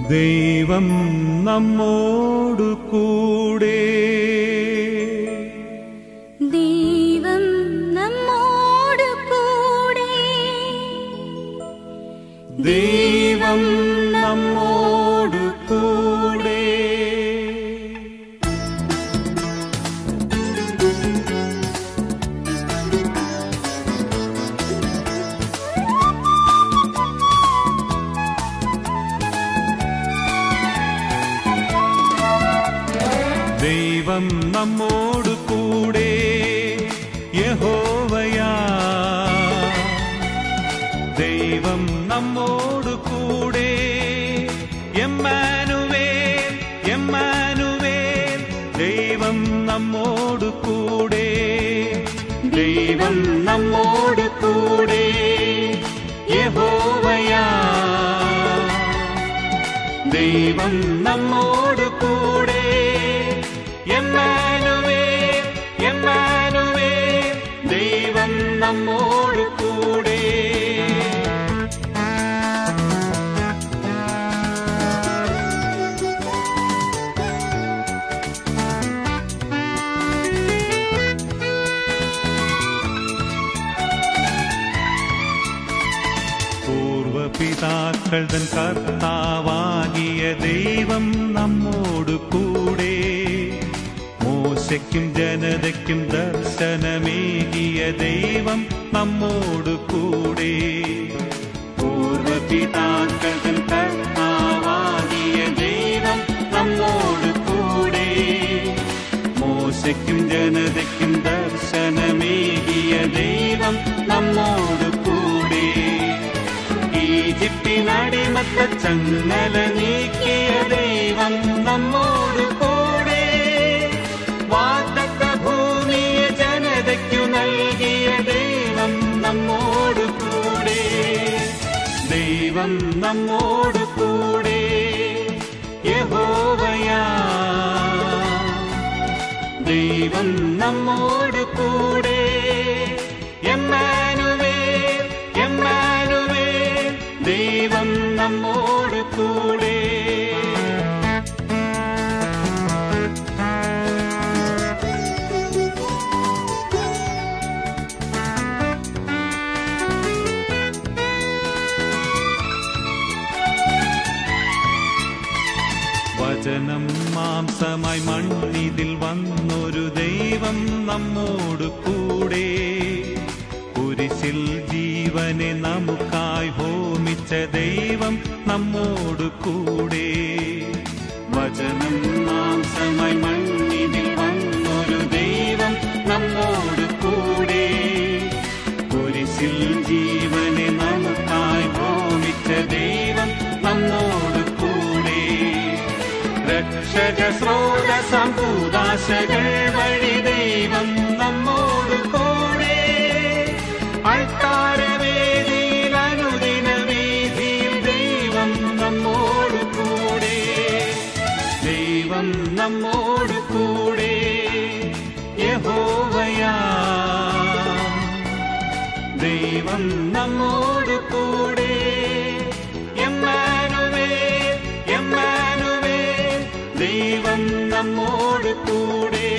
ദൈവം നമ്മോടു കൂടെ ദൈവം നമ്മോട് കൂടെ ദൈവം നമ്മോടു കൂടെ ദൈവം നമ്മോടു കൂടെ യഹോവയാ ദൈവം നമ്മോടു കൂടെ എമ്മാനുവേൽ എമ്മാനുവേൽ ദൈവം നമ്മോടു കൂടെ ദൈവം നമ്മോടു കൂടെ യഹോവയാ ദൈവം നമ്മോടു കൂടെ എമ്മാനുവേൽ എമ്മാനുവേൽ ദൈവം നമ്മോടു കൂടെ പൂർവപിതാക്കൾ തൻ കർത്താവാകിയ ദൈവം നമ്മോടു കൂടെ മോശയ്ക്കും ജനതയ്ക്കും ദർശനമേകിയ ദൈവം നമ്മോടു കൂടെ പൂർവപിതാക്കൾ തൻ കർത്താവാകിയ ദൈവം നമ്മോടു കൂടെ മോശയ്ക്കും ജനതയ്ക്കും ദർശനമേകിയ ദൈവം നമ്മോടു കൂടെ ഈജിപ്തിനടിമത്ത ചങ്ങല നീക്കിയ ദൈവം നമ്മോടു കൂടെ വാഗ്ദത്ത ഭൂമിയെ ജനതയ്ക്കു നൽകിയ ദൈവം നമ്മോടു കൂടെ ദൈവം നമ്മോടു കൂടെ യഹോവയാ ദൈവം നമ്മോട് കൂടെ എമ്മാനുവേൽ എമ്മാനുവേൽ ദൈവം നമ്മോട് കൂടെ വചനം മാംസമായി മണ്ണിതിൽ വന്നൊരു ദൈവം നമ്മോട് കൂടെ കുരിശിൽ ജീവനെ നമുക്കായി ഹോമിച്ച ദൈവം നമ്മോട് കൂടെ വചനം മാംസമായി മണ്ണിതിൽ വന്നൊരു ദൈവം നമ്മോട് കൂടെ കുരിശിൽ ജീവനെ നമുക്കായി ഹോമിച്ച ദൈവം നമ്മോട് കൂടെ രക്ഷക സ്രോതസം ഭൂദാശകൾ വഴി ദൈവം നമ്മോട് കൂടെ അൾത്താരവേദിയിൽ അനുദിന വീതിയിൽ ദൈവം നമ്മോട് കൂടെ ദൈവം നമ്മോട് കൂടെ യഹോവയാ ദൈവം നമ്മോട് കൂടെ എമ്മാനുവേൽ എമ്മാനുവേൽ ദൈവം നമ്മോട് കൂടെ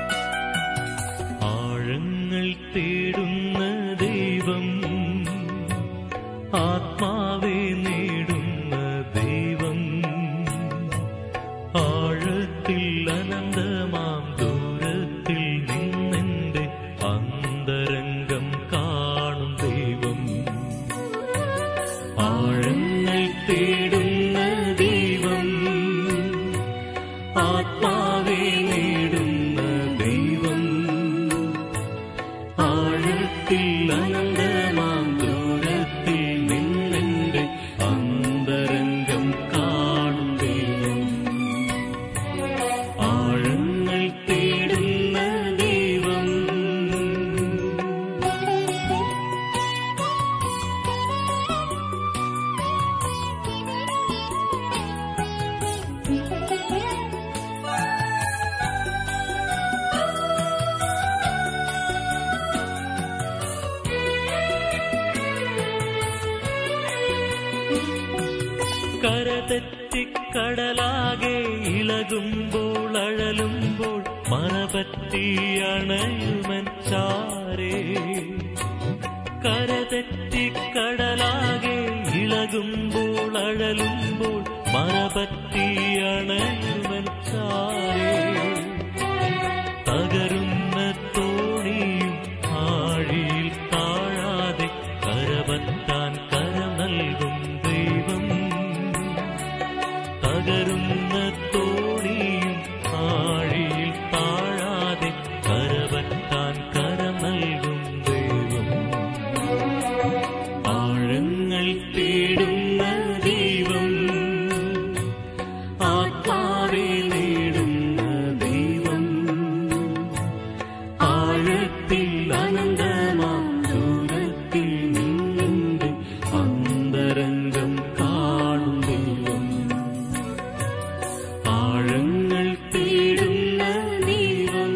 ആഴങ്ങൾ തേടുന്ന ദൈവം കടലാകെ ഇളകുമ്പോൾ അഴലുമ്പോൾ മറപറ്റി അണയുമൻ ചാരേ കരതെറ്റി കടലാകെ ഇളകുമ്പോൾ അഴലുമ്പോൾ മറപറ്റി അണയുമൻ ചാരേ തകരുന്ന തോണിയും ആഴിയിൽ താഴാതെ കരപറ്റാൻ കരം നൽകും ദൈവം തകരുന്ന തോണിയും ആഴിയിൽ താഴാതെ കരപറ്റാൻ കരം നൽകും ദൈവം ആഴങ്ങൾ തേടുന്ന ദൈവം ആത്മാവെ നേടുന്ന ദൈവം ആഴത്തിൽ അനന്തമാം ദൂരത്തിൽ നിന്നുണ്ട് അന്തരംഗം കാണും ദൈവം ആഴങ്ങൾ തേടുന്ന ദൈവം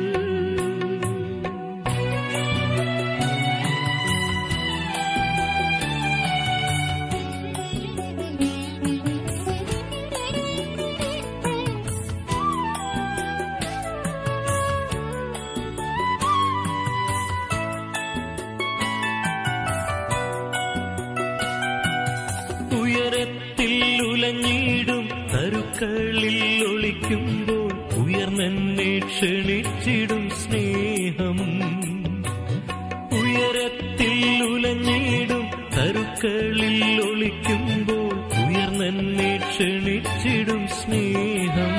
ഉയരത്തിൽ ഉലഞ്ഞിടും കരുക്കളിൽ ഒളിക്കുമ്പോൾ ഉയർന്നെന്നെ ക്ഷണിച്ചിടും സ്നേഹം ഉയരത്തിൽ ഉലഞ്ഞിടും കരുക്കളിൽ ഒളിക്കുമ്പോൾ ഉയർന്നെന്നെ ക്ഷണിച്ചിടും സ്നേഹം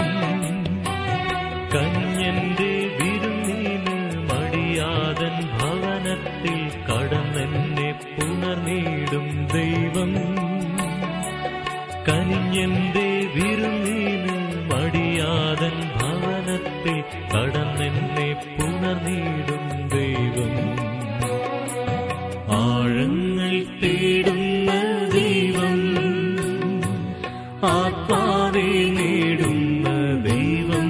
കഞ്ഞന്റെ വിരുന്നിന് മടിയാതൻ ഭവനത്തിൽ കടന്നെന്നെ പുണർനീടും ദൈവം കനിഞ്ഞന്റെ വിരുന്നിന് മടിയാതൻ ഭവനത്തിൽ കടന്നെന്നെ പുണർനീടും ദൈവം ആഴങ്ങൾ തേടുന്ന ദൈവം ആത്മാവെ നേടുന്ന ദൈവം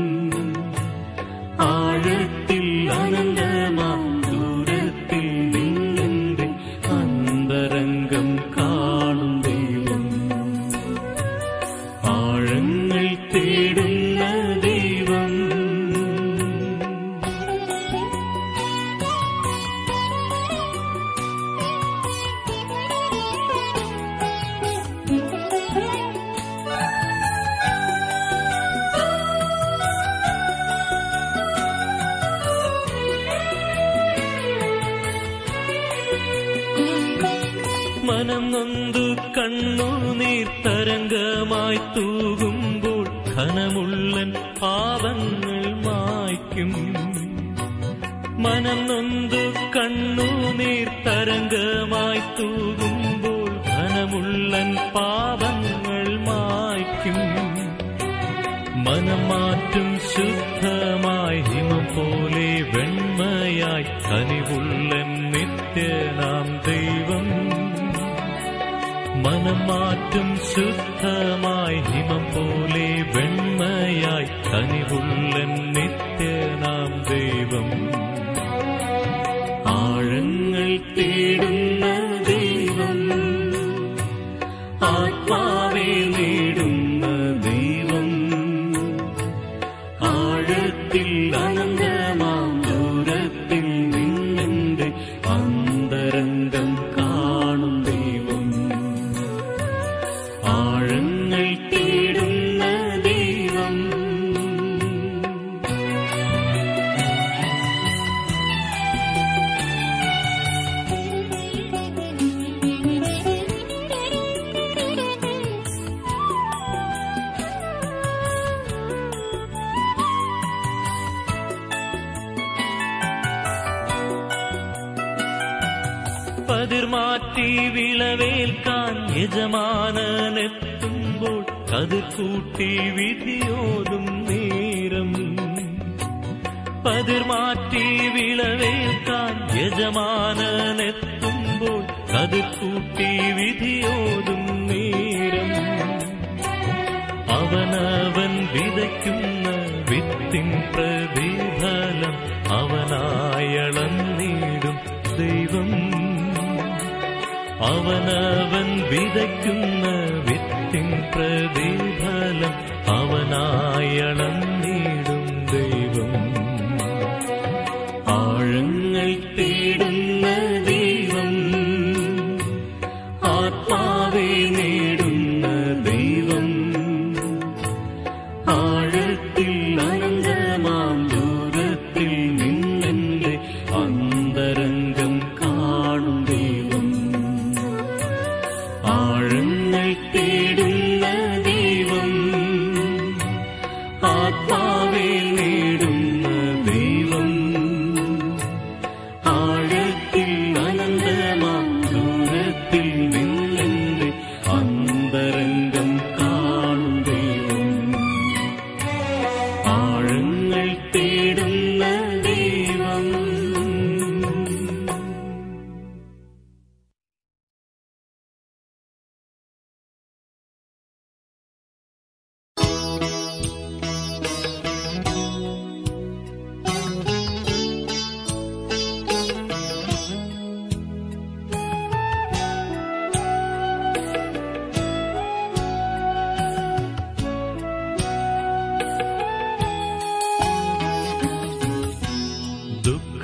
ആഴത്തിൽ അനന്തമാം ദൂരത്തിൽ നിന്നെ അന്തരംഗം കാണും ദൈവം ആഴങ്ങൾ തേടുന്ന ദൈവം മനം നൊന്തു കണ്ണുനീർ തരംഗമായി തൂകുമ്പോൾ ഘനമുള്ളൻ പാപങ്ങൾ മായ്ക്കും മനം നൊന്തു കണ്ണുനീർ തരംഗമായി തൂകുമ്പോൾ ഘനമുള്ളൻ പാപങ്ങൾ മായ്ക്കും മനം മാറ്റും ശുദ്ധമായി ഹിമം പോലെ വെണ്മയായി കനിവുള്ളൻ നിത്യനാം ദൈവം മനം മാറ്റും ശുദ്ധമായി ഹിമം പോലെ വെണ്മയായി കനിവുള്ളൻ നിത്യനാം ദൈവം ആഴങ്ങൾ തേടുന്ന ദൈവം ആത്മാവെ നേടുന്ന ദൈവം ആഴത്തിൽ അനന്തമാം ദൂരത്തിൽ നിന്നെ അന്തരംഗം കാണും ദൈവം ആഴങ്ങൾ തേടുന്ന ദൈവം പതിർമാറ്റി വിളവേൽക്കാൻ യജമാനനെത്തുമ്പോൾ കതിർ കൂട്ടി വിധിയോതും നേരം പതിർമാറ്റി വിളവേൽക്കാൻ യജമാനനെത്തുമ്പോൾ കതിർ കൂട്ടി വിധിയോതും നേരം അവനവൻ വിതയ്ക്കുന്ന വിത്തിൻ പ്രതിഫലം അവനായളന്നിടും ദൈവം അവനവൻ വിതയ്ക്കുന്ന വിത്തിൻ പ്രതിഫലം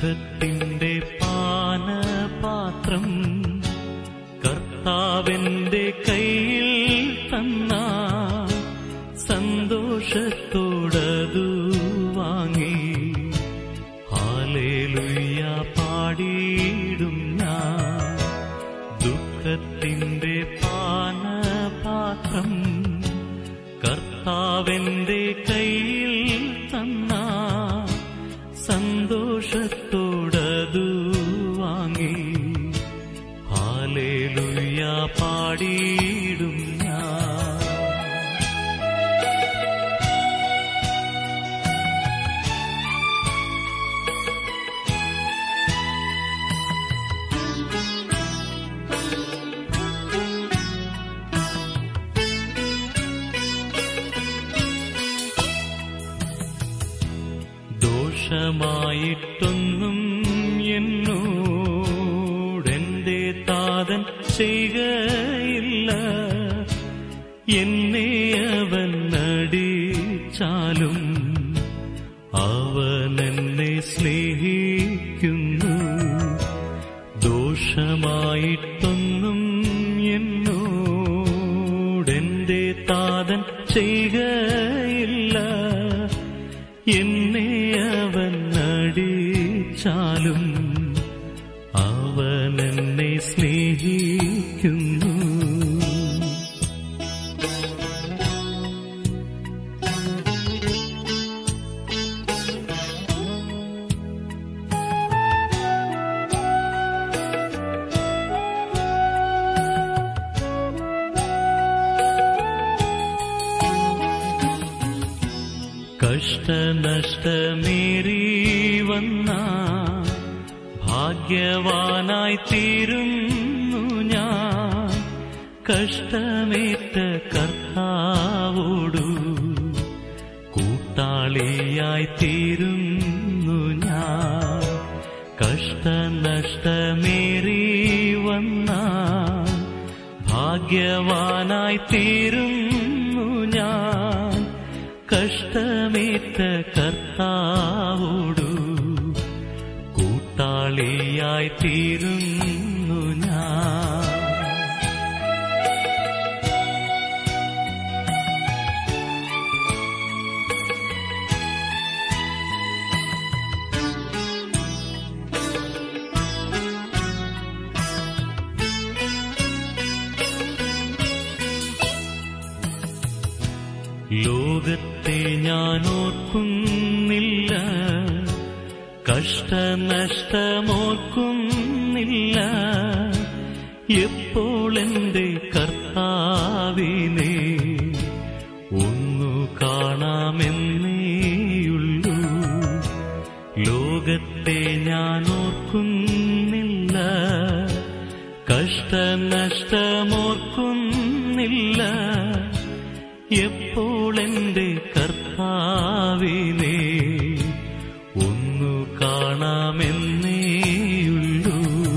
ദുഃഖത്തിന്റെ പാനപാത്രം കർത്താവിന്റെ കയ്യിൽ തന്ന സന്തോഷത്തോടതു വാങ്ങി ഹാലേലുയ്യ പാടിയിടും ഞാൻ ദുഃഖത്തിന്റെ പാനപാത്രം കർത്താവിന്റെ കയ്യിൽ തന്ന സന്തോഷത്തോടതു വാങ്ങി ഹാലേലുയ്യ പാടിയിടും ഞാൻ ദോഷമായിട്ടൊന്നും എന്നോടെന്റെ താതൻ ചെയ്യുകയില്ല എന്നെ അവൻ നടിച്ചാലും അവൻ എന്നെ സ്നേഹിക്കുന്നു ദോഷമായിട്ടൊന്നും എന്നോടെന്റെ താതൻ ചെയ്യുകയില്ല എന്നെ അവൻ നടിച്ചാലും അവൻ എന്നെ സ്നേഹിക്കുന്നു കഷ്ടനഷ്ടമേറി വന്ന ഭാഗ്യവാനായി തീരുന്നു ഞാൻ കഷ്ടമേറ്റ കർത്താവോടു കൂട്ടാളിയായി തീരുന്നു ഞാൻ കഷ്ടനഷ്ടമേറി വന്ന ഭാഗ്യവാനായി തീരുന്നു ഞാൻ കഷ്ടമേറ്റ കർത്താവോടു കൂട്ടാളിയായി തീരുന്നു ഞാൻ ലോകത്തെ ഞാൻ ഓർക്കുന്നില്ല കഷ്ടനഷ്ടമോർക്കുന്നില്ല എപ്പോൾ എന്റെ കർത്താവിനെ ഒന്നു കാണാമെന്നേയുള്ളൂ ലോകത്തെ ഞാൻ ഓർക്കുന്നില്ല കഷ്ടനഷ്ടമോർക്കുന്നില്ല എപ്പോൾ എന്റെ കർത്താവിനെ ഒന്നു കാണാമെന്നേയുള്ളൂ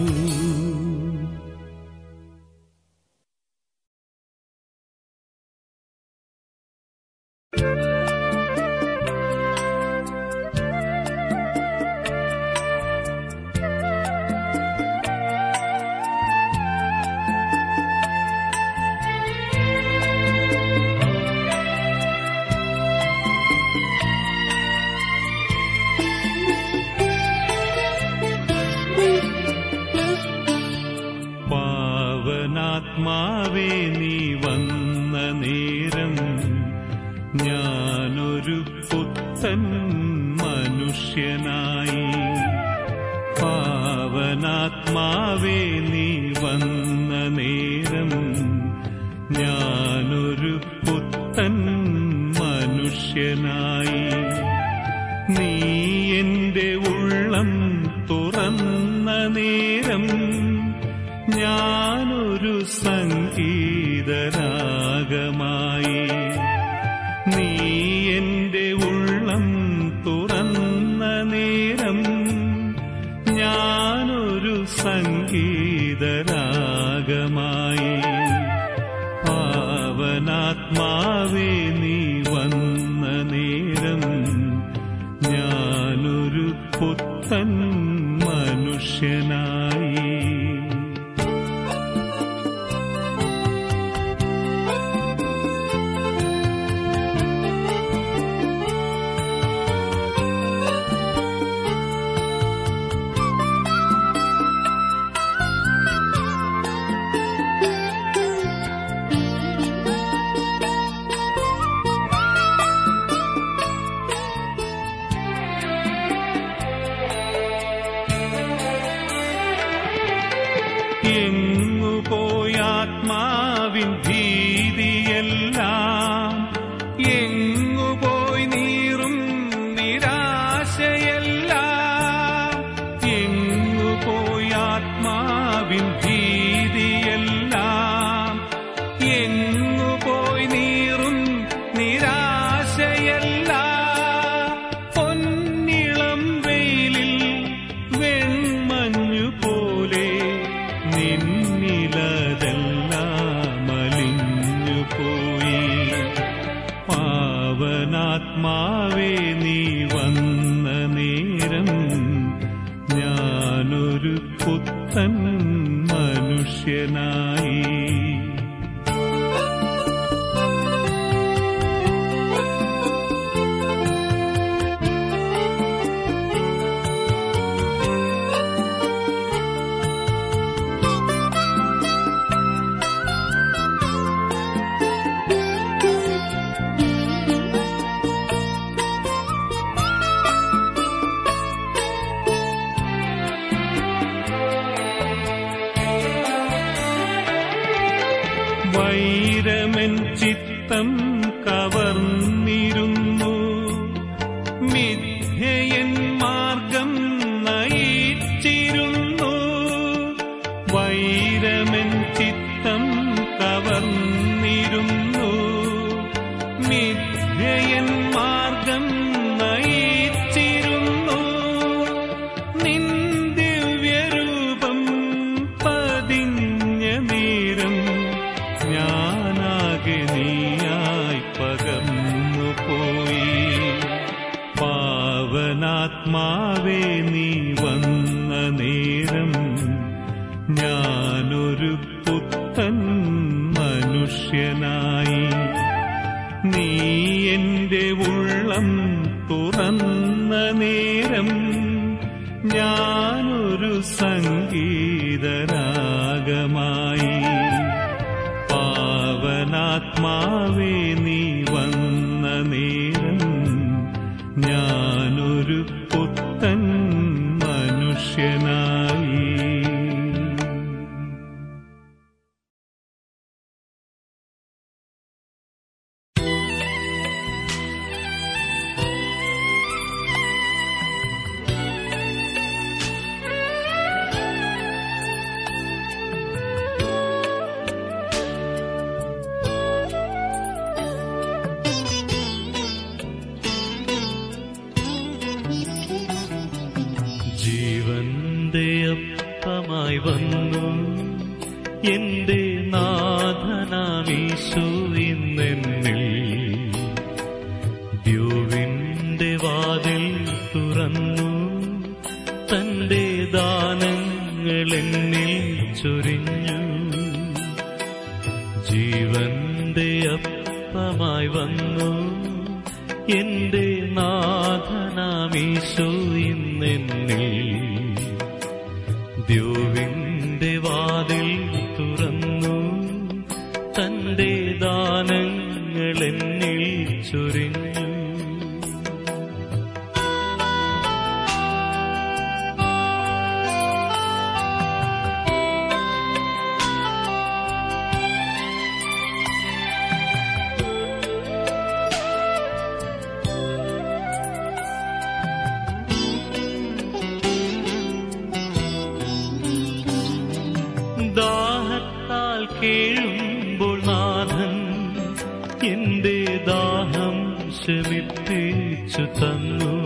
പാവനാത്മാവേ നീ വന്ന നേരം ഞാനൊരു പുത്തൻ മനുഷ്യനായി പാവനാത്മാവേ നീ വന്ന നേരം ഞാനൊരു പുത്തൻ മനുഷ്യനായി നീ എന്റെ ഉള്ളം തുറന്ന നേരം ഞാനൊരു സംഗീതരാഗമായി നീ എന്റെ ഉള്ളം തുറന്ന നേരം ഞാനൊരു സംഗീതരാഗമായി പാവനാത്മാവേ നീ വന്ന നേരം ഞാനൊരു പുത്തൻ മനുഷ്യനായി എങ്ങുപോയാത്മാവിൻ ഭീതിയെല്ലാം എങ്ങുപോയി നീറും നിരാശയെല്ലാം എങ്ങുപോയാത്മാവിൻ ഭീതിയെല്ലാം എങ്ങുപോയി നീറും നിരാശയെല്ലാം പൊന്നിളം വെയിലിൽ വെൺമഞ്ഞു പോലെ നിന്നിലതെല്ലാം അലിഞ്ഞു പോയി പാവനാത്മാവേ നീ വന്ന നേരം ഞാനൊരു പുത്തൻ മനുഷ്യനായി വൈരമൻ ചിത്തം കവർന്നിരുന്നു മിഥ്യയൻ മാർഗം നയിച്ചിരുന്നു വൈരമൻ ചിത്തം കവർന്നിരുന്നു മിഥ്യയൻ മാർഗം നയിച്ചിരുന്നു നിന്ദിവ്യരൂപം പതിഞ്ഞ നേരം ഞാനാകെ നീയായി പകർന്നു പോയി പാവനാത്മാവേ നീ വന്ന നേരം ഞാനൊരു പുത്തൻ മനുഷ്യനായി നീ എന്റെ ഉള്ളം തുറന്ന നേരം ഞാനൊരു സംഗീതരാഗമായി പാവനാത്മാവേ നീ വന്ന നേരം ഞാനൊരു പുത്തൻ മനുഷ്യനായി ജീവന്റെ അപ്പമായി വന്നു എന്റെ നാഥനാമീശോ ഇന്നെന്നിൽ ദ്യോവിന്റെ വാതിൽ തുറന്നു തന്റെ ദാനങ്ങൾ എന്നിൽ ചൊരിഞ്ഞു ജീവന്റെ അപ്പമായി വന്നു എന്റെ നാഥനാമീശോ ഇന്നെന്നിൽ ദ്യോവിന്റെ വാതിൽ തുറന്നു തന്റെ ദാനങ്ങൾ എന്നിൽ ചൊരിഞ്ഞു ദാഹത്താൽ കേഴുമ്പോൾ നാഥൻ എന്റെ ദാഹം ശമിപ്പിച്ചു തന്നു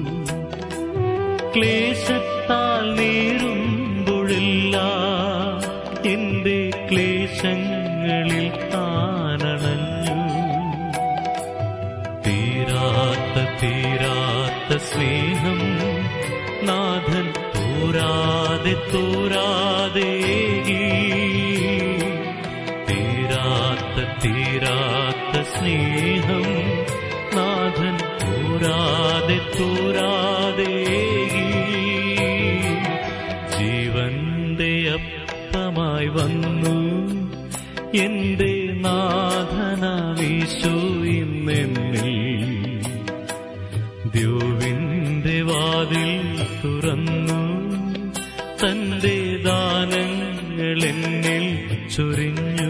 ക്ലേശത്താൽ നേരുമ്പോഴില്ല എന്റെ ക്ലേശങ്ങളിൽ താനണഞ്ഞു തീരാത്ത തീരാത്ത സ്നേഹം തോരാതെ തോരാതെ തീരാത്ത തീരാത്ത സ്നേഹം നാഥൻ തോരാതെ തോരാതെ ജീവന്റെ അപ്പമായി വന്നു എന്റെ നാഥനാവീശോ ഇന്നെന്നിൽ ദ്യോവിന്റെ വാതിൽ തുറന്നു തന്റെ ദാനങ്ങൾ എന്നിൽ ചൊരിഞ്ഞു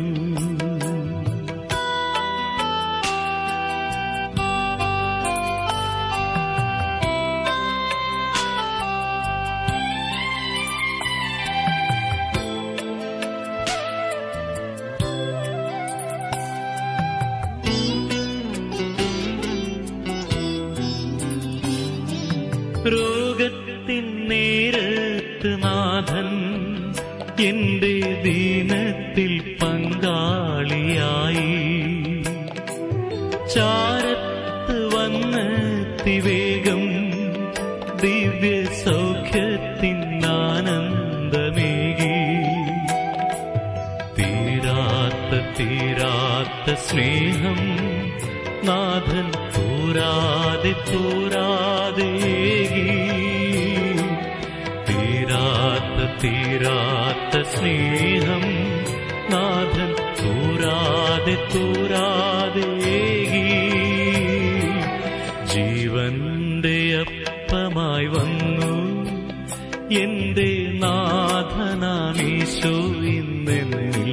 രോഗത്തിൻ നേരത്ത് നാഥൻ എന്റെ ദീനത്തിൽ പങ്കാളിയായി ചാരത്ത് വന്നെത്തി വേഗം ദിവ്യ സൗഖ്യത്തിൻ ആനന്ദമേകി തീരാത്ത തീരാത്ത സ്നേഹം നാഥൻ തോരാതെ തോരാതെ തീരാത്ത തീരാത്ത സ്നേഹം നാഥൻ തോരാതെ തോരാതെ ജീവന്റെ അപ്പമായി വന്നു എന്റെ നാഥനാമീശോ ഇന്നെന്നിൽ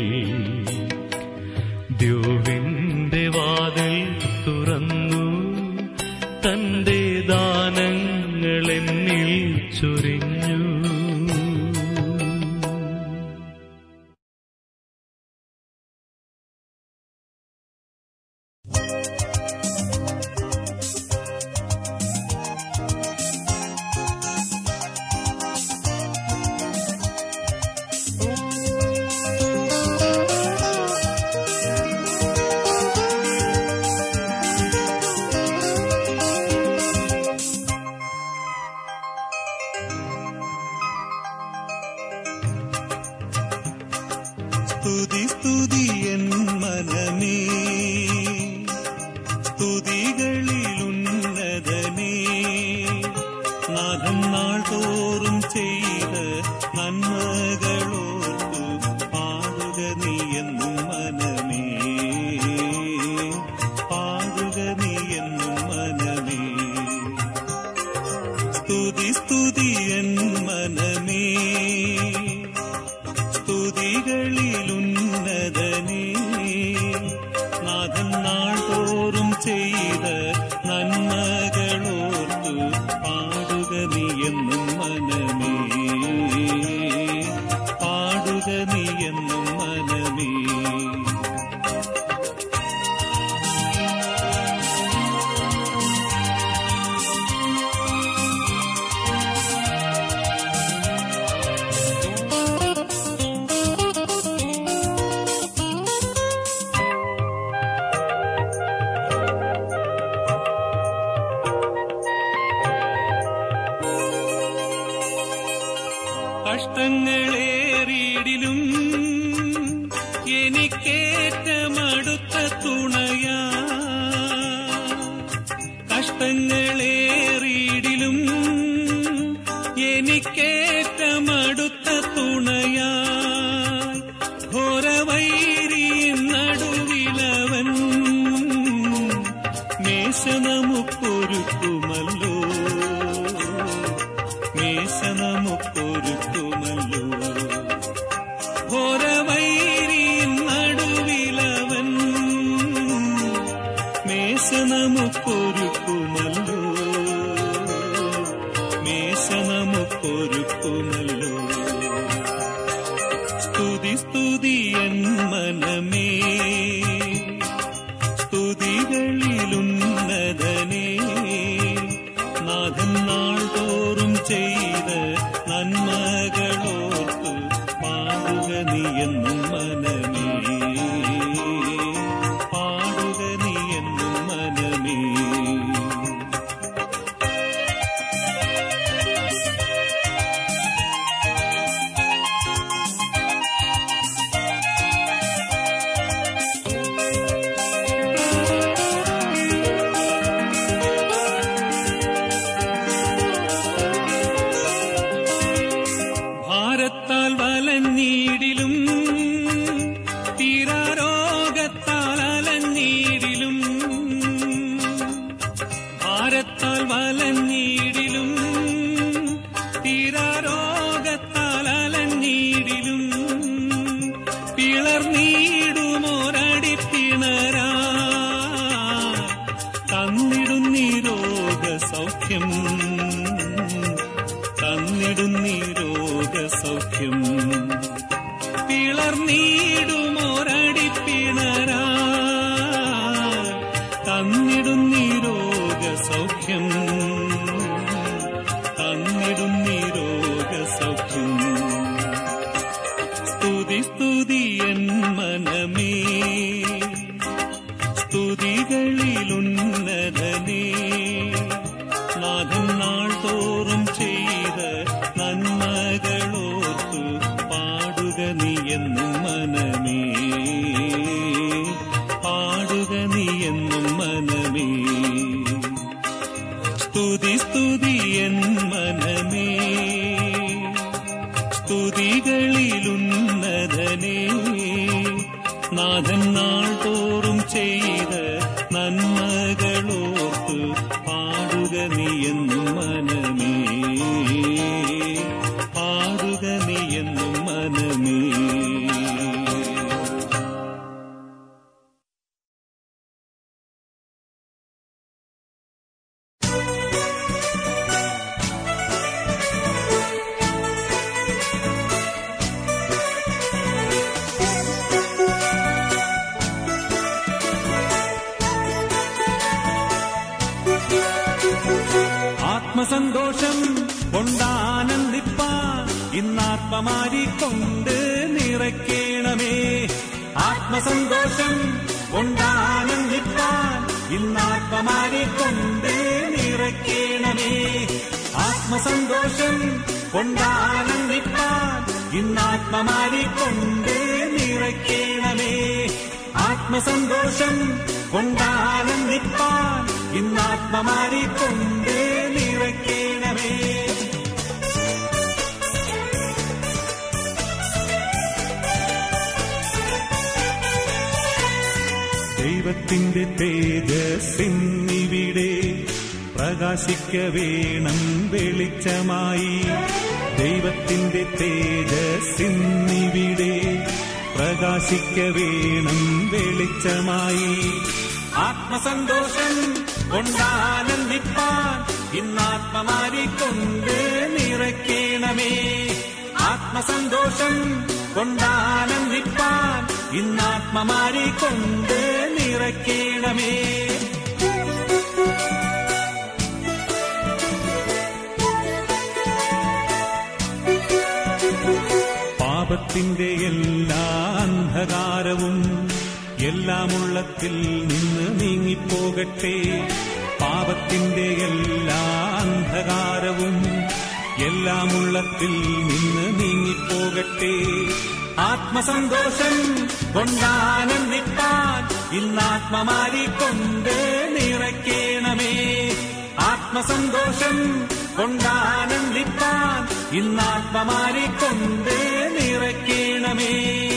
ദ്യോവിന്റെ വാതിൽ തുറന്നു തന്റെ ദാനങ്ങൾ എന്നിൽ ചൊരിഞ്ഞു സ്തുതി സ്തുതി എൻ മനമേ സ്തുതികളിലുന്നതനേ നാഥൻ നാൾ തോറും ചെയ്ത നന്മകളോർത്തു പാടുക നീ എന്നും മനമേ പാടുക നീ എന്നും മനമേ സ്തുതി സ്തുതി എൻ മനമേ സ്തുതികളിലുന്നതനേ നാഥൻ നാൾ തോറും ചെയ്ത നന്മകളോർത്തു പാടുക നീ എന്നും മനമേ പാടുക നീ എന്നും മനമേ കഷ്ടങ്ങളേറിയിടിലും എനിക്കേറ്റമടുത്ത തുണയാ കഷ്ടങ്ങളേറിയിടിലും എനിക്കേറ്റമടുത്ത തുണയാ ഘോരവൈരി നടുവിലവൻ മേശ നമുക്കൊരുക്കുമല്ലോ മേശ നമുക്കൊരുക്കുമല്ലോ ഘോരവൈരി നടുവിലവൻ മേശ നമുക്കൊരുക്കുമല്ലോ മേശ നമുക്കൊരുക്കുമല്ലോ സ്തുതി സ്തുതി എൻ മനമേ സ്തുതികളിലുന്നതനേ നാഥൻ നാൾ തോറും ചെയ്ത നന്മ നേടും നിരോഗ സൗഖ്യം സ്തുതി സ്തുതി എൻ മനമേ സ്തുതികളിലുന്നതനേ നാഥൻ നാൾ തോറും ചെയ്ത നന്മകളോർത്തു പാടുക നീ എന്നും മനമേ പാടുക നീ എന്നും മനമേ സ്തുതി സ്തുതി എൻ മനമേ സ്തുതികളിലുന്നതനേ നാഥൻ നാൾ തോറും ചെയ്ത നന്മകളോർത്ത് പാടുക നീ എന്നും മനമേ പാടുക നീ എന്നും മനമേ ആത്മസന്തോഷം കൊണ്ടാനന്ദിപ്പാൻ ഇന്നാത്മമാരി കൊണ്ട് നിറയ്ക്കണമേ ആത്മസന്തോഷം കൊണ്ടാനന്ദിപ്പാൻ ഇന്നാത്മമാരി കൊണ്ട് നിറയ്ക്കണമേ ആത്മസന്തോഷം കൊണ്ടാനന്ദിപ്പാൻ ഇന്നാത്മമാരി കൊണ്ട് നിറയ്ക്കണമേ ആത്മസന്തോഷം കൊണ്ടാനന്ദിപ്പാൻ ഇന്നാത്മമാരി കൊണ്ട് നിറയ്ക്കണമേ ദൈവത്തിന്റെ തേജസ്സിന്നിവിടെ പ്രകാശിക്ക വേണം വെളിച്ചമായി ദൈവത്തിന്റെ തേജസ്സിന്നിവിടെ പ്രകാശിക്ക വേണം വെളിച്ചമായി ആത്മസന്തോഷം കൊണ്ടാനന്ദിപ്പാൻ ഇന്നാത്മമാരി കൊണ്ട് നിറയ്ക്കണമേ ആത്മസന്തോഷം കൊണ്ടാനന്ദിപ്പാൻ ഇന്നാത്മമാരി കൊണ്ട് നിറയ്ക്കണമേ പാപത്തിന്റെ എല്ലാ അന്ധകാരവും എല്ലാമുള്ളത്തിൽ നിന്ന് നീങ്ങിപ്പോകട്ടെ പാപത്തിന്റെ എല്ലാ അന്ധകാരവും എല്ലാമുള്ളത്തിൽ നിന്ന് നീങ്ങിപ്പോകട്ടെ ആത്മസന്തോഷം കൊണ്ടാനന്ദിപ്പാൻ ഇന്നാത്മമാരി കൊണ്ട് നിറയ്ക്കണമേ ആത്മസന്തോഷം കൊണ്ടാനന്ദിപ്പാൻ ഇന്നാത്മമാരി കൊണ്ട് നിറയ്ക്കണമേ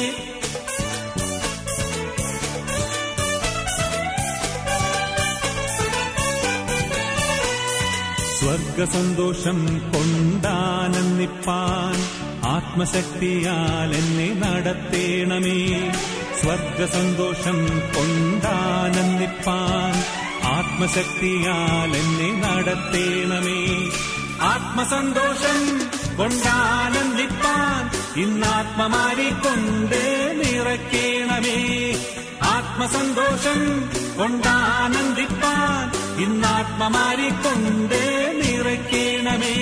സ്വർഗസന്തോഷം കൊണ്ടാനന്ദിപ്പാൻ ആത്മശക്തിയാൽ എന്നെ നടത്തേണമേ സ്വർഗസന്തോഷം കൊണ്ടാനന്ദിപ്പാൻ ആത്മശക്തിയാൽ എന്നെ നടത്തേണമേ ആത്മസന്തോഷം കൊണ്ടാനന്ദിപ്പാൻ ഇന്നാത്മമാരി കൊണ്ട് നിറയ്ക്കണമേ ആത്മസന്തോഷം കൊണ്ടാനന്ദിപ്പാൻ ഇന്നാത്മമാരി കൊണ്ട് നിറയ്ക്കണമേ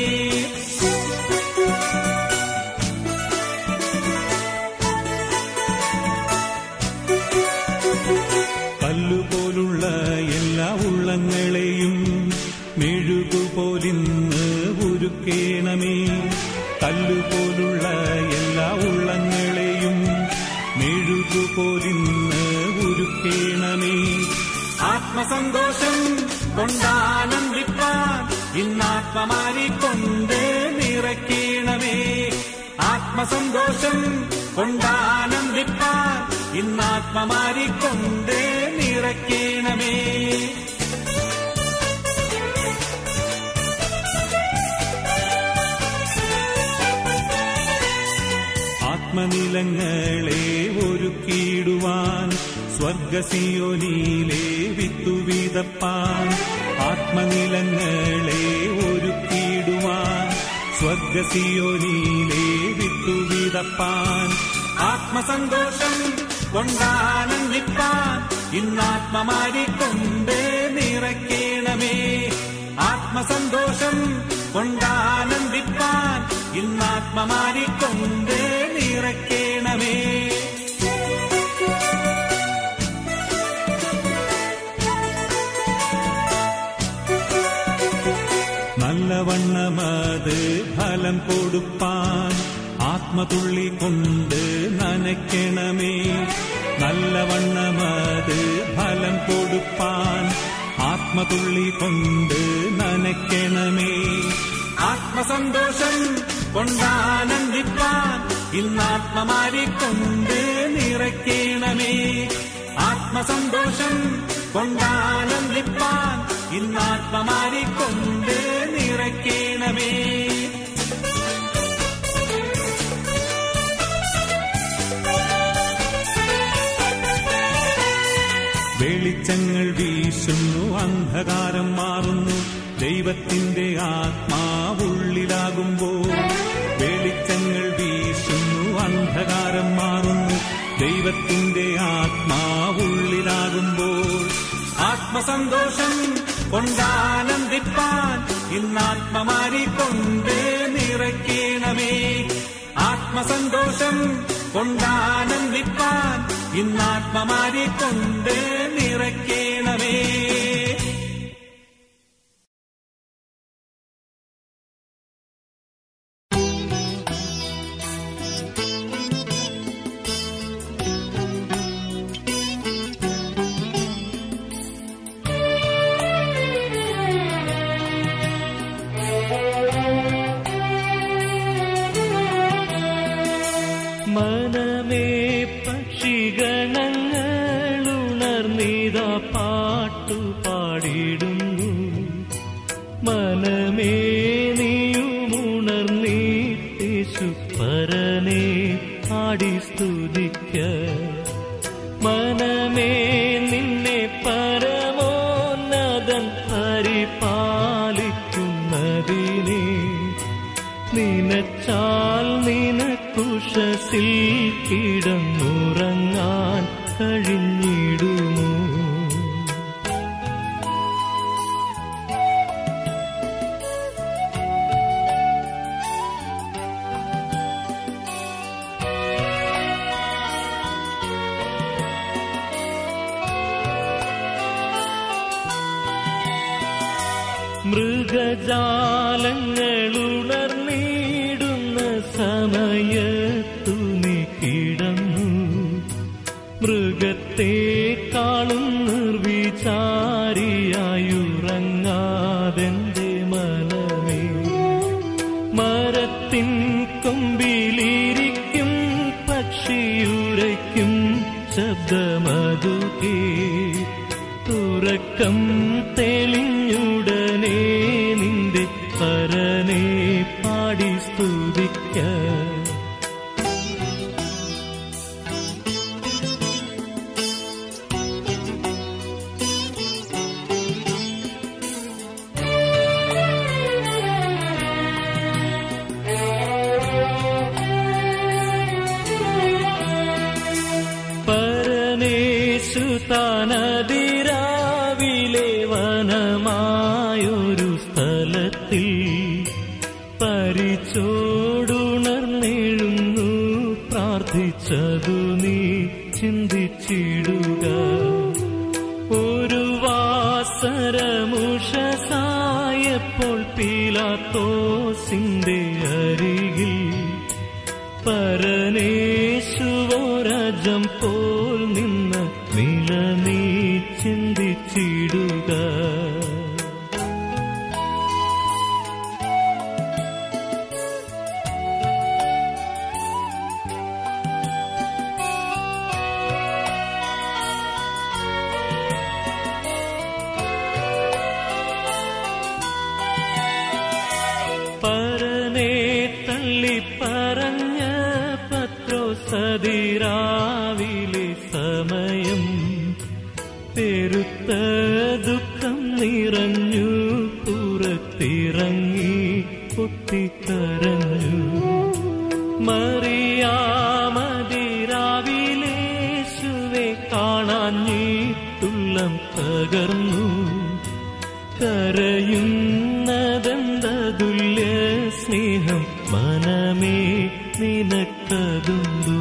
കല്ലുപോലുള്ള എല്ലാ ഉള്ളങ്ങളെയും മെഴുകുപോലിന്ന് ഉരുക്കേണമേ കല്ലുപോലുള്ള എല്ലാ ഉള്ളങ്ങളെയും മെഴുകുപോലിന്ന് ഉരുക്കേണമേ ആത്മസന്തോഷം കൊണ്ടാനന്ദിപ്പാൻ ഇന്നാത്മമാരി കൊണ്ട് നിറയ്ക്കണമേ ആത്മസന്തോഷം കൊണ്ടാനന്ദിപ്പാൻ ഇന്നാത്മമാരി കൊണ്ട് നിറയ്ക്കണമേ ആത്മനിലങ്ങളെ ഒരുക്കിയിടുവാൻ സ്വർഗസിയോനിയിലെ വിത്തുവീതപ്പാൻ ആത്മനിലങ്ങളെ ഒരുക്കിയിടുവാൻ സ്വർഗസിയോനിയിലെ വിത്തുവീതപ്പാൻ ആത്മസന്തോഷം കൊണ്ടാനന്ദിപ്പാൻ ഇന്നാത്മമാരി കൊണ്ട് നിറയ്ക്കണമേ ആത്മസന്തോഷം കൊണ്ടാനന്ദിപ്പാൻ ഫലം കൊടുപ്പാൻ ആത്മതുള്ളി കൊണ്ട് നനയ്ക്കണമേ നല്ലവണ്ണമത് ഫലം കൊടുപ്പാൻ ആത്മതുള്ളി കൊണ്ട് നനയ്ക്കണമേ ആത്മസന്തോഷം കൊണ്ടാനന്ദിപ്പാൻ ഇന്നാത്മമാരി കൊണ്ട് നിറയ്ക്കണമേ ആത്മസന്തോഷം കൊണ്ടാനന്ദിപ്പാൻ ഇന്നാത്മമാരി കൊണ്ട് നിറയ്ക്കണമേ വെളിച്ചങ്ങൾ വീശുന്നു അന്ധകാരം മാറുന്നു ദൈവത്തിന്റെ ആത്മാവുള്ളിലാകുമ്പോൾ വെളിച്ചങ്ങൾ വീശുന്നു അന്ധകാരം മാറുന്നു ദൈവത്തിന്റെ ആത്മാവുള്ളിലാകുമ്പോൾ ആത്മസന്തോഷം കൊണ്ടാനന്ദിപ്പാൻ ഇന്നാത്മമാരി കൊണ്ട് നിറയ്ക്കണമേ ആത്മസന്തോഷം കൊണ്ടാനന്ദിപ്പാൻ ഇന്നാത്മമാരി കൊണ്ട് നിറയ്ക്കണമേ മനമേ പക്ഷിഗണങ്ങളുണർന്നിത പാട്ടു പാടിടുന്നു മനമേ നീയുമുണർന്നീട്ടേശു പരനെ പാടി സ്തുതിക്ക മനമേ നിന്നെ പരമോന്നതൻ പരിപാലിക്കുന്നതിനെ നിനച്ചാൽ നിനക്കുഷസിൽ കിടന്നുറങ്ങാൻ കഴിഞ്ഞിടുമോ മൃഗജാലങ്ങളുണർന്നിടുന്ന സമയത്തു നീ കിടന്നു മൃഗത്തെക്കാളും നിർവിചാരിയായുറങ്ങാതെന്റെ മനമേ മരത്തിൻ കൊമ്പിലിരിക്കും പക്ഷിയുരയ്ക്കും ശബ്ദമതു കേ തുറക്കം തെളിഞ്ഞുടനെ നിന്റെ പരനെ പാടി സ്തുതിക്ക പരനേശു താനതിരാവിലെ വനമായൊരു സ്ഥലത്തിൽ പരിച്ചോടുണർന്നെഴുന്നു പ്രാർത്ഥിച്ചതു നീ ചിന്തിച്ചിടുക ഒരു വാസരമുഷസായപ്പോൾ പീലാത്തോസിന്റെ അരികിൽ പരനേശുവോരജം പോൽ നിന്ന് നില നീ ചിന്തിച്ചിടുക പരനെ തള്ളിപ്പറഞ്ഞ പത്രോ സതിരാവിലെ സമയം പെരുത്ത ദുഃഖം നിറഞ്ഞു പുറത്തിറങ്ങി പൊട്ടിക്കരഞ്ഞു മറിയാമതിരാവിലേശുവെ കാണാഞ്ഞിട്ടുള്ളം തകർന്നു കരയുന്നതെന്തതുല്യ സ്നേഹം മനമേ നിനക്കതുണ്ടോ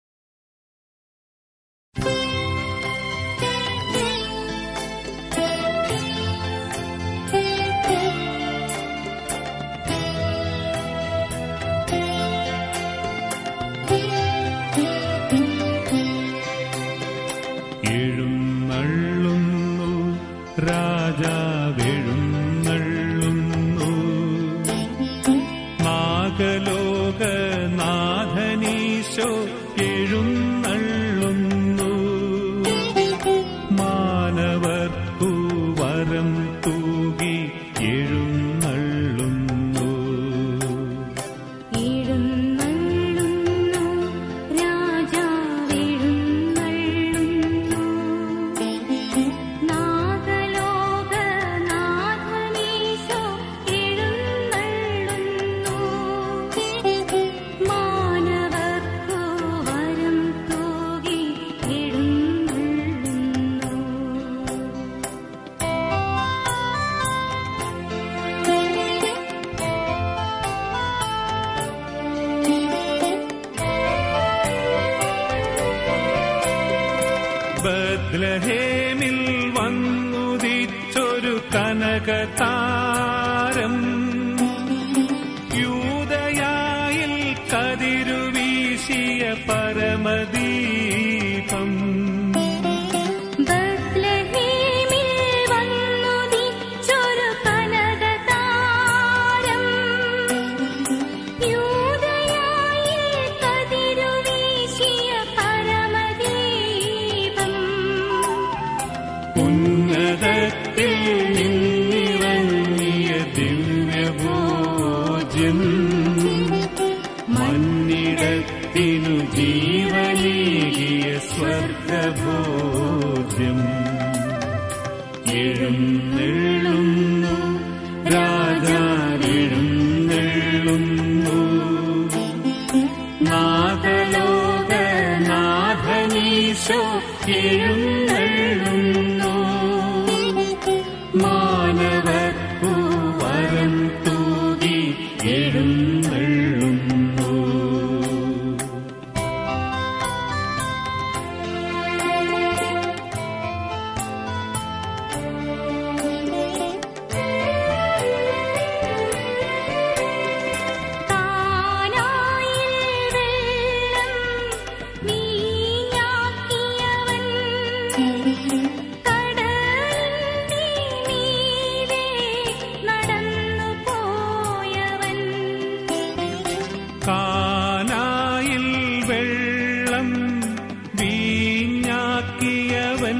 ും രാജാവെഴുന്നള്ളുന്നു നാഗലോകനാഥനീശോ എഴുന്നള്ളുന്നു മാനവർക്കു വരം തൂകി എഴുന്നള്ളുന്നു എഴുന്നള്ളുന്നു രാജാവെഴുന്നള്ളുന്നു നാഗലോകനാഥനീശോ എഴുന്നള്ളുന്നു മാനവർക്കു വരം തൂകി എഴുന്നള്ളുന്നു ബദ്ലഹേമിൽ വന്നുദിച്ചൊരു കനകതാരം യൂതയായിൽ കതിരുവീശിയ പരമദീപം ബത്ലഹേമിൽ വന്നുദിച്ചൊരു കനകതാരം യൂദയായിൽ കതിരുവീശിയ പരമദീപം ഉന്നതത്തിൽ നിന്നിറങ്ങിയ ദിവ്യഭോജ്യം മന്നിടത്തിനു ജീവനേകിയ സ്വർഗഭോജ്യം എഴുന്നെള്ളുന്നു രാജാവെഴുന്നെള്ളുന്നു നാഗലോകനാഥനീശോ എഴുന്നള്ളുന്നു മാനവർക്കു വരം തൂകി എഴുന്നള്ളുന്നു കാനായിൽ വെള്ളം വീഞ്ഞാക്കിയവൻ കടലിന്റെ മീതെ നടന്നു പോയവൻ കാനായിൽ വെള്ളം വീഞ്ഞാക്കിയവൻ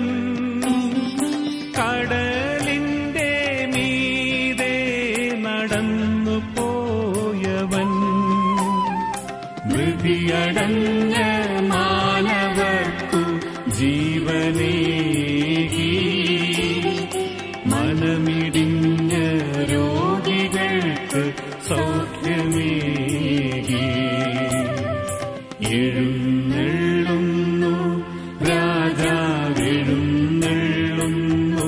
കടലിന്റെ മീതെ നടന്നു പോയവൻ മൃതിയടഞ്ഞ മാനവർക്കു ജീവനേകി മനമിടിഞ്ഞ രോഗികൾക്ക് സൗഖ്യമേകി എഴുന്നള്ളുന്നു രാജാവെഴുന്നള്ളുന്നു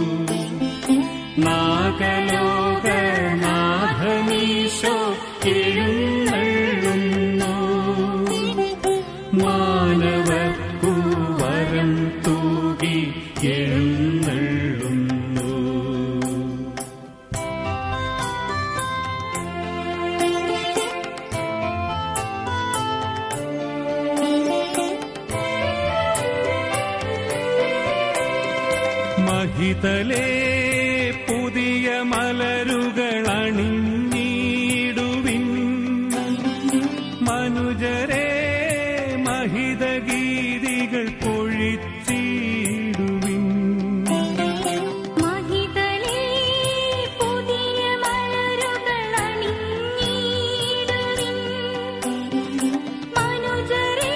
നാഗലോകനാഥനീശോ എഴുന്നള്ളുന്നു മാനവർക്കു വരം തൂകി എഴുന്നള്ളുന്നു മഹിതലേ പുതിയ മലരുകൾ അണിഞ്ഞിടുവിൻ മനുജരെ മഹിതഗീതികൾ പൊഴിച്ചിടുവിൻ മഹിതലേ പുതിയ മലരുകൾ അണിഞ്ഞിടുവിൻ മനുജരേ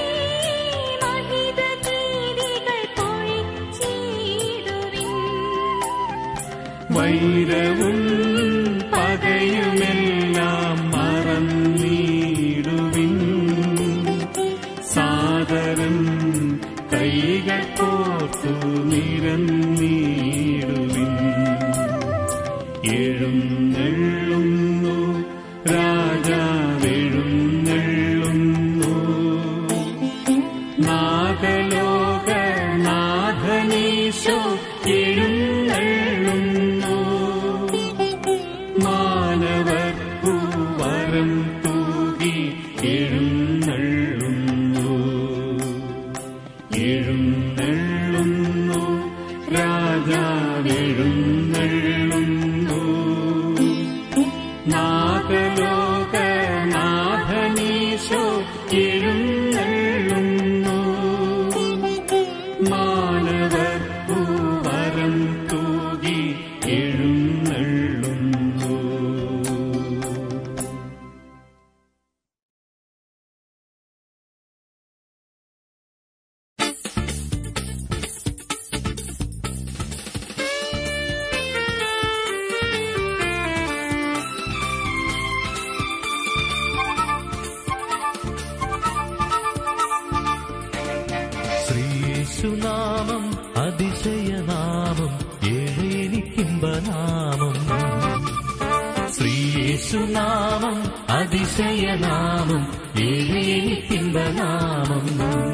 മഹിതഗീതികൾ പൊഴിച്ചിടുവിൻ വൈരവും പകയുമെല്ലാം മറന്നിടുവിൻ സാദരം കൈകൾ കോർത്തു നിരന്നിടുവിൻ എഴുന്നള്ളുന്നു രാജാവെഴുന്നള്ളുന്നു നാഗലോകനാഥനീശോ എഴുന്നള്ളുന്നു മാനവർക്കു വരം തൂകി എഴുന്നള്ളുന്നു എഴുന്നള്ളുന്നു രാജാവെഴുന്നള്ളുന്നു കർത്താവെഴുന്നള്ളുന്നു നാഗലോകനാഥനീശോ എഴുന്നള്ളുന്നു മാനവർക്കു വരം തൂകി എഴുന്നള്ളുന്നു ശ്രീയേശുനാമം അതിശയനാമം ഏഴേനിക്കിമ്പനാമം ശ്രീയേശുനാമം അതിശയനാമം ഏഴേനിക്കിമ്പനാമം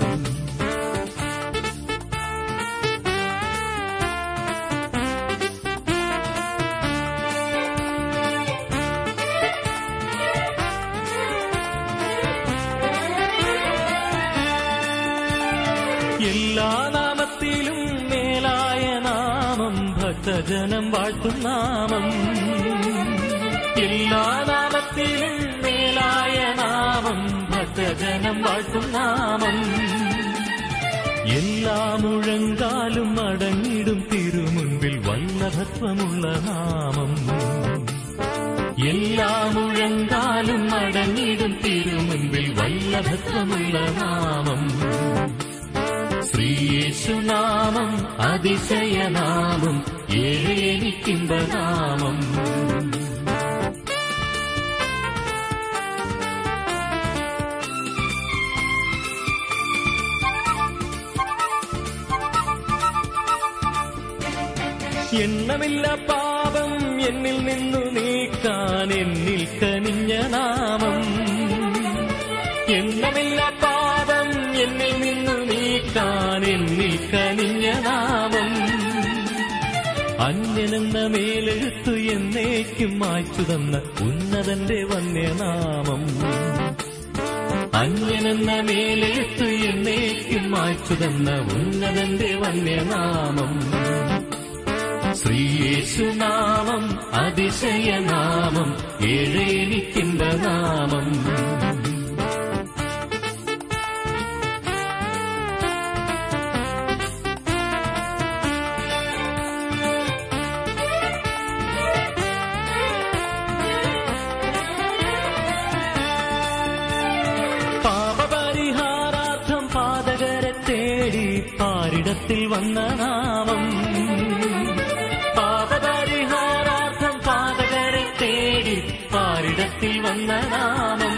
എല്ലാ നാമത്തിലും മേലായ നാമം ഭക്തജനം വാഴ്ത്തും നാമം എല്ലാ നാമത്തിലും മേലായ നാമം ഭക്തജനം വാഴ്ത്തും നാമം എല്ലാ മുഴങ്കാലും അടങ്ങിടും തിരുമുൻപിൽ വല്ലഭത്വമുള്ള നാമം എല്ലാ മുഴങ്കാലും അടങ്ങിടും തിരുമുൻപിൽ വല്ലഭത്വമുള്ള നാമം ശ്രീയേശുനാമം അതിശയനാമം ഏഴേനിക്കിമ്പനാമം എണ്ണമില്ല പാപം എന്നിൽ നിന്നു നീക്കാൻ എന്നിൽ കനിഞ്ഞ നാമം എണ്ണമില്ല പാപം എന്നിൽ നിന്നു നീക്കാൻ എന്നിൽ കനിഞ്ഞ നാമം അന്യനെന്ന മേലെഴുത്തു എന്നേക്കും മായ്ച്ചു തന്ന ഉന്നതന്റെ വന്യനാമം അന്യനെന്ന മേലെഴുത്തു എന്നേക്കും മായ്ച്ചു തന്ന ഉന്നതന്റെ വന്യനാമം ശ്രീയേശുനാമം അതിശയനാമം ഏഴേനിക്കിന്റെ നാമം പാപപരിഹാരാർത്ഥം പാതകരെ തേടി പാരിടത്തിൽ വന്ന നാമം പാപപരിഹാരാർത്ഥം പാതകരെ തേടി പാരിടത്തിൽ വന്ന നാമം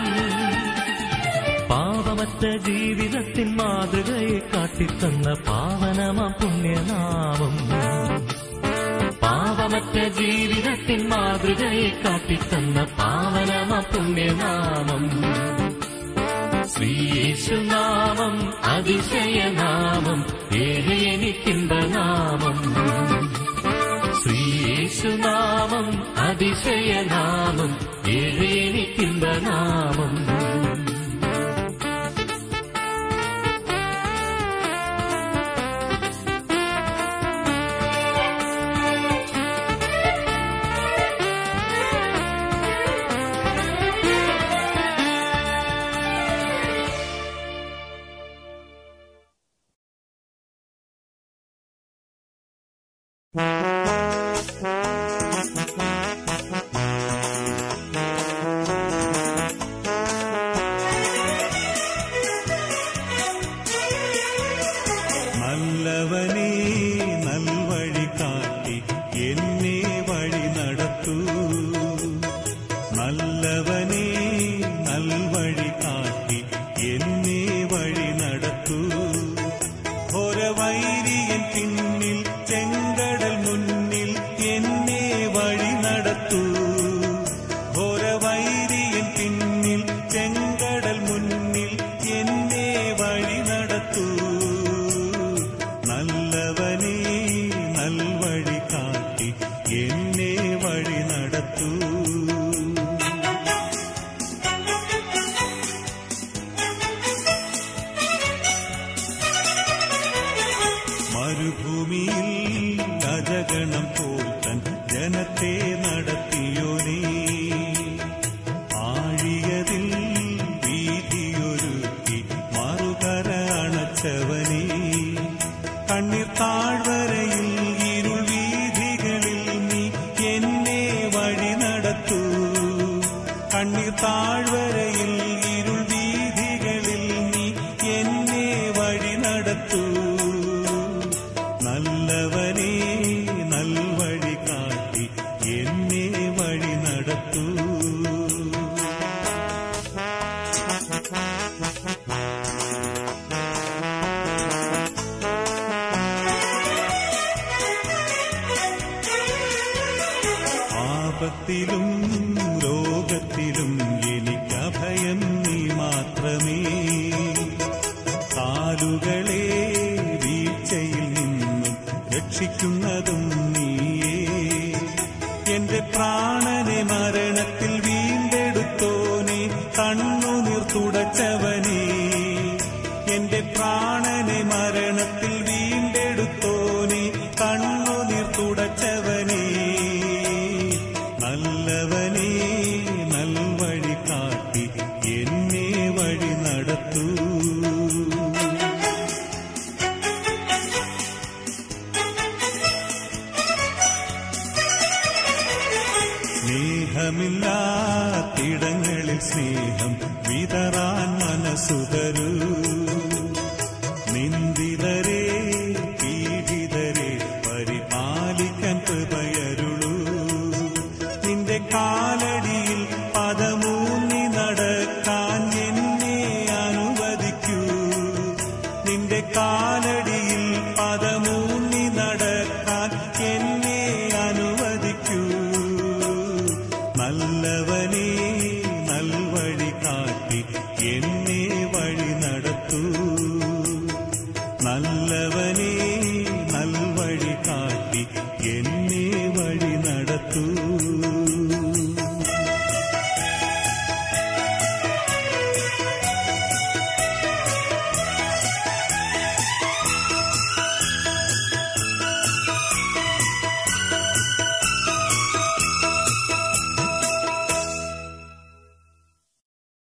പാപമറ്റ ജീവിതത്തിൻ മാതൃകയെ കാട്ടിത്തന്ന പാവനമ പുണ്യനാമം പാപമറ്റ ജീവിതത്തിൻ മാതൃകയെ കാട്ടിത്തന്ന പാവനമ പുണ്യനാമം ശ്രീയേശുനാമം അതിശയനാമം ഏറെ എനിക്കിന്റെ നാമം ശ്രീയേശുനാമം അതിശയനാമം ഏറെ എനിക്കിന്റെ നാമം നല്ലവനേ നൽവഴി കാട്ടി എന്നെ വഴി നടത്തൂ നല്ലവനേ നൽവഴി കാട്ടി എന്നെ വഴി നടത്തൂ ഒരവൈരിയൻ പിന്നിൽ ചെങ്കടൽ മുന്നിൽ എന്നെ വഴി നടത്തൂ ഒരവൈരിയൻ പിന്നിൽ ചെങ്കടൽ മുന്നിൽ എന്നെ വഴി നടത്തൂ നല്ലവനേ നൽവഴി കാട്ടി എന്നെ വഴി നടത്തൂ മരുഭൂമിയിൽ അജഗണം താഴ്വരയിൽ ഇരുൾ വീതികളിൽ നീ എന്നെ വഴി നടത്തൂ നല്ലവനേ നൽവഴി കാട്ടി എന്നെ വഴി നടത്തൂ ആപത്തിലും ലോകത്തിലും എനിക്കഭയം നീ മാത്രമേ കാലുകളെ വീഴ്ചയിൽ നിന്നും രക്ഷിക്കുന്നതും നീയേ എന്റെ പ്രാണനെ മരണത്തിൽ വീണ്ടെടുത്തോനെ കണ്ണുനീർ തുടച്ചവനേ എന്റെ പ്രാണനെ മരണത്തിൽ വീണ്ടെടുത്തോനെ കണ്ണുനീർ തുടച്ചവനേ നല്ലവനേ നൽവഴി കാട്ടി എന്നെ വഴി നടത്തൂ സ്നേഹമില്ലാത്തിടങ്ങളിൽ സ്നേഹം വിതറാൻ മനസ്സുതരൂ നിന്ദിതരെ പീഡിതരെ പരിപാലിക്കാൻ കൃപയരുളൂ നിന്റെ കാലടിയിൽ പദമൂന്നി നടക്കാൻ എന്നെ അനുവദിക്കൂ നിന്റെ കാലടിയിൽ പദമൂന്നി നടക്കാൻ എന്നെ അനുവദിക്കൂ നല്ലവനേ നൽവഴി കാട്ടി എന്നെ വഴി നടത്തൂ നല്ലവനേ